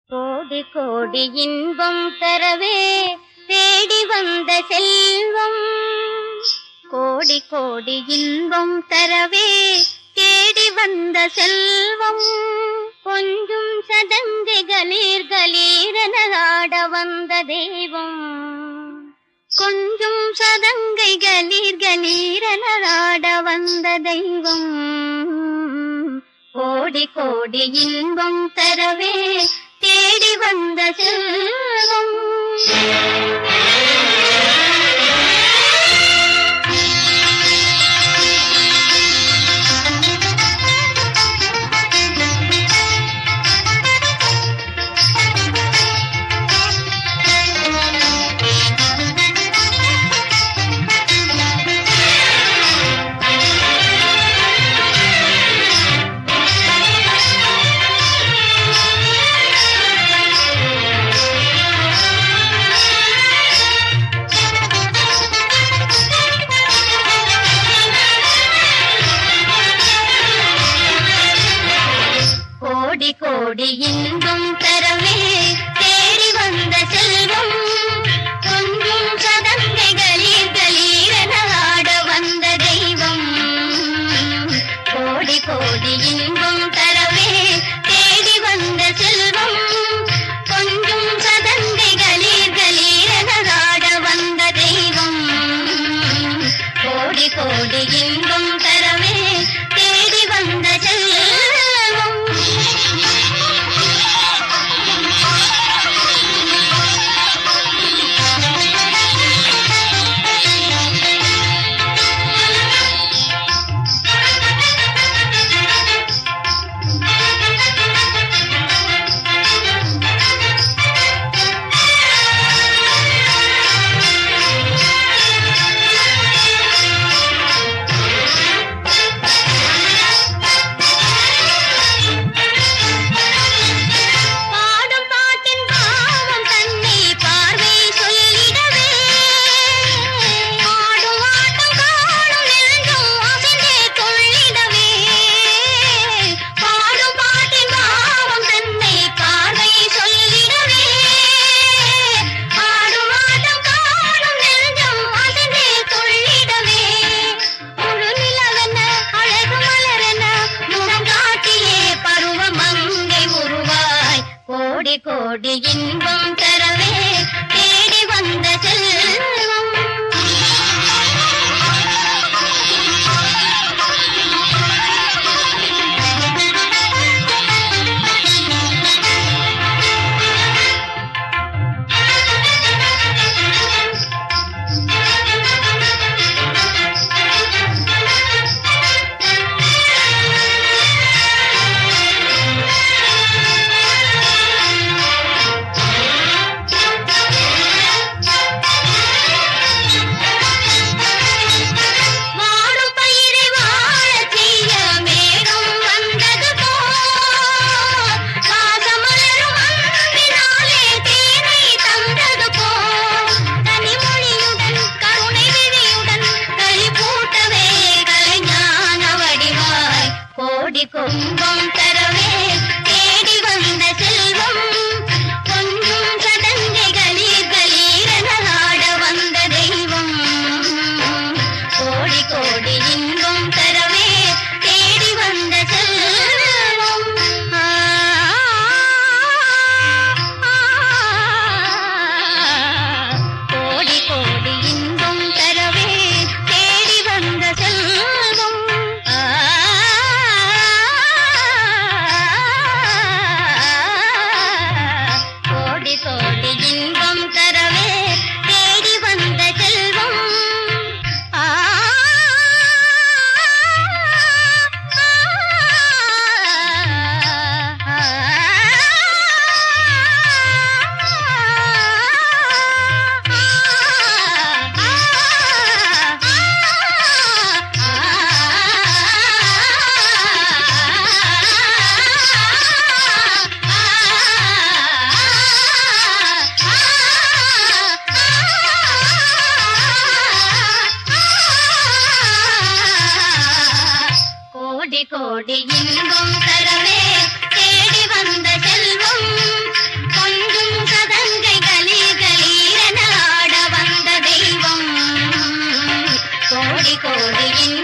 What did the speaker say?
கோடி கோடி இன்பம் தரவே தேடி வந்த செல்வம் கோடி கோடி இன்பம் தரவே தேடி வந்த செல்வம் கொஞ்சம் சதங்கை கலீர் கலீரென ஆட வந்த தெய்வம் கொஞ்சம் சதங்கை கலீர் கலீரென ஆட வந்த தெய்வம் கோடி கோடி இன்பம் தரவே தேடி வந்த செல்வம் கோடி கோடி இன்பம் தரவே தேடி வந்த செல்வம் கொஞ்சம் சதங்கை கலீர் கலீரென ஆட வந்த தெய்வம் கோடி கோடி இன்பம் தரவே தேடி வந்த செல்வம் கொஞ்சம் சதங்கை கலீர் கலீரென ஆட வந்த தெய்வம் கோடி கோடி இன்பம் தரவே தேடி வந்த செல்வம் பாடும் பாட்டின் பாவம் தன்னை பார்வை சொல்லிடவே ஆடும் ஆட்டம் காணும் நெஞ்சம் அசைந்தே துள்ளிடவே பாடும் பாட்டின் பாவம் தன்னை பார்வை சொல்லிடவே ஆடும் ஆட்டம் காணும் நெஞ்சம் அசைந்தே துள்ளிடவே முழு நிலவென அழகு மலரென முகம் காட்டியே பருவ மங்கை உருவாய் கோடி கோடி இன்பம் தரவே தேடி வந்த செல்வம் போது என்